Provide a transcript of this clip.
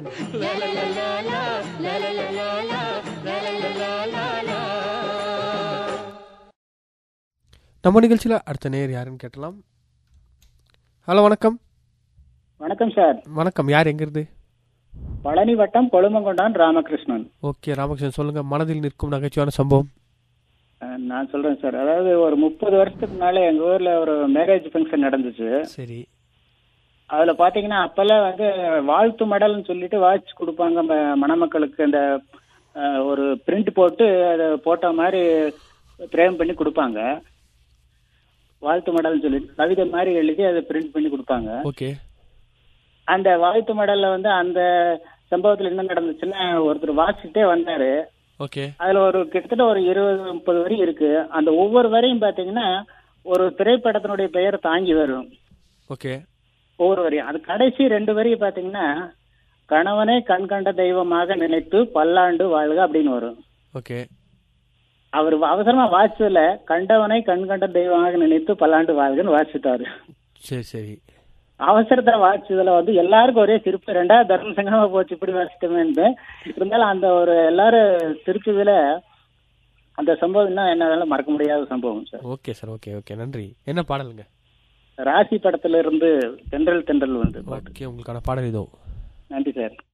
நம்ம நிகழ்ச்சியில் அடுத்த நேர் யாருன்னு கேட்டலாம் ஹலோ வணக்கம் வணக்கம் சார் வணக்கம் யார் எங்கிருந்து பழனி வட்டம் கொழுமங்கொண்டான் ராமகிருஷ்ணன் ஓகே ராமகிருஷ்ணன் சொல்லுங்க மனதில் நிற்கும் நகைச்சுவான சம்பவம் அஹ், நான் சொல்றேன் சார் அதாவது ஒரு முப்பது வருஷத்துக்கு முன்னால எங்க ஊர்ல ஒரு மேரேஜ் ஃபங்க்ஷன் நடந்துச்சு சரி அதுல பாத்தீங்கன்னா அப்பெல்லாம் வந்து வாழ்த்து மடல்னு சொல்லிட்டு வாட்ச் கொடுப்பாங்க ம- மணமக்களுக்கு அந்த அஹ், ஒரு பிரிண்ட் போட்டு அதை போட்ட மாதிரி பிரேம் பண்ணி கொடுப்பாங்க வாழ்த்து மடல்னு சொல்லிட்டு கவிதை மாதிரி எழுதி அதை பிரிண்ட் பண்ணி கொடுப்பாங்க ஓகே அந்த வாழ்த்து மடல்ல வந்து அந்த சம்பவத்துல என்ன நடந்துச்சுன்னா ஒருத்தர் வாசிச்சுட்டே வந்தாரு ஓகே அதுல ஒரு கிட்டத்தட்ட ஒரு இருபது முப்பது வரி இருக்கு அந்த ஒவ்வொரு வரியும் பாத்தீங்கன்னா ஒரு திரைப்படத்தினுடைய பெயர் தாங்கி வரும் ஓகே ஒவ்வொரு வரியும் அது கடைசி ரெண்டு வரி பாத்தீங்கன்னா கணவனை கண்கண்ட தெய்வமாக நினைத்து பல்லாண்டு வாழ்க அப்படின்னு வரும் ஓகே அவர் அவசரமா வாசிச்சதுல கண்டவனை கண்கண்ட தெய்வமாக நினைத்து பல்லாண்டு வாழ்கன்னு வாசிட்டாரு சரி சரி அவசரத்துல வாசிச்சதுல வந்து எல்லாருக்கும் ஒரே சிரிப்பு ரெண்டாவது தர்ம சங்கமா போச்சு இப்படி வாசிட்டோமேன்னு இருந்தாலும் அந்த ஒரு எல்லாரும் சிரிச்சதுல அந்த சம்பவம் இன்னும் என்னால மறக்க முடியாத சம்பவம் sir okay sir okay okay நன்றி என்ன பாடலுங்க ராசி படத்துல இருந்து தென்றல் தென்றல் வந்து ஓகே உங்களுக்கான பாடல் இதோ நன்றி சார்